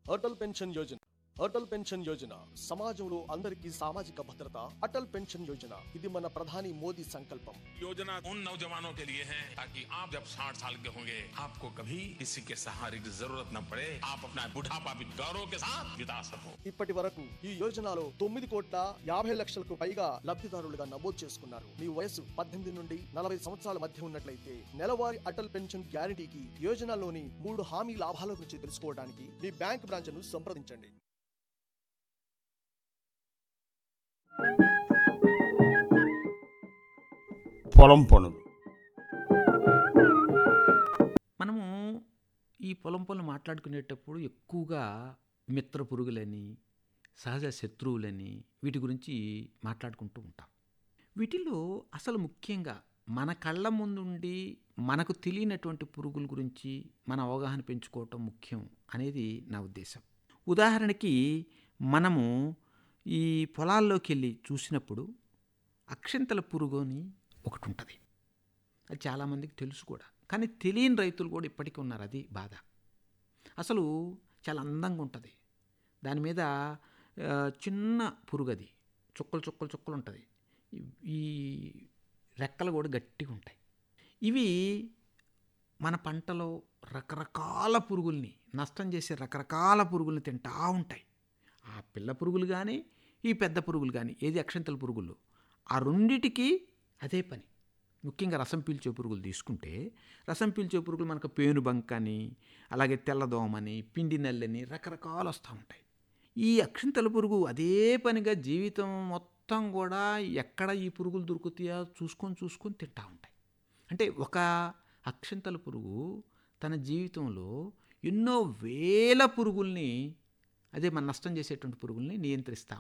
Atal pension Yojana Atal pension Yojana సమాజంలో అందరికీ సామాజిక భద్రత అటల్ పెన్షన్ యోజన ఇది మన ప్రధాని మోదీ సంకల్పం योजना उन नौजवानों के लिए है ताकि आप जब 60 साल के होंगे आपको कभी किसी के सहारे की जरूरत न पड़े आप अपना बुढ़ापा भी गौरव के साथ बिता सको ఇప్పటి వరకు ఈ యోజనలో తొమ్మిది కోట్ల యాభై లక్షలకు పైగా లబ్ధిదారులుగా నమోదు చేసుకున్నారు మీ వయసు పద్దెనిమిది నుండి నలభై సంవత్సరాల మధ్య ఉన్నట్లయితే నెలవారీ అటల్ పెన్షన్ గ్యారంటీకి యోజనలోని మూడు హామీ లాభాల గురించి తెలుసుకోవడానికి మీ బ్యాంక్ బ్రాంచ్ను సంప్రదించండి పొలం పనులు మనము ఈ పొలం పనులు మాట్లాడుకునేటప్పుడు ఎక్కువగా మిత్ర పురుగులని సహజ శత్రువులని వీటి గురించి మాట్లాడుకుంటూ ఉంటాం వీటిలో అసలు ముఖ్యంగా మన కళ్ళ ముందుండి మనకు తెలియనటువంటి పురుగుల గురించి మన అవగాహన పెంచుకోవటం ముఖ్యం అనేది నా ఉద్దేశం ఉదాహరణకి మనము ఈ పొలాల్లోకి వెళ్ళి చూసినప్పుడు అక్షింతల పురుగు అని ఒకటి ఉంటుంది అది చాలామందికి తెలుసు కూడా కానీ తెలియని రైతులు కూడా ఇప్పటికీ ఉన్నారు అది బాధ అసలు చాలా అందంగా ఉంటుంది దాని మీద ఆ, చిన్న పురుగు అది చుక్కలు చుక్కలు చుక్కలు ఉంటుంది ఈ- ఈ రెక్కలు కూడా గట్టిగా ఉంటాయి ఇవి మన పంటలో రకరకాల పురుగుల్ని నష్టం చేసే రకరకాల పురుగుల్ని తింటా ఉంటాయి ఆ పిల్ల పురుగులు కానీ ఈ పెద్ద పురుగులు కానీ ఏది అక్షంతల పురుగులు ఆ రెండిటికి అదే పని ముఖ్యంగా రసం పీల్చే పురుగులు తీసుకుంటే రసం పీల్చే పురుగులు మనకు పేనుబంక అని అలాగే తెల్లదోమని పిండి నల్లని రకరకాలు వస్తూ ఉంటాయి ఈ అక్షింతల పురుగు అదే పనిగా జీవితం మొత్తం కూడా ఎక్కడ ఈ పురుగులు దొరుకుతాయో చూసుకొని చూసుకొని తింటా ఉంటాయి అంటే ఒక అక్షింతల పురుగు తన జీవితంలో ఎన్నో వేల పురుగుల్ని అదే మన నష్టం చేసేటువంటి పురుగుల్ని నియంత్రిస్తూ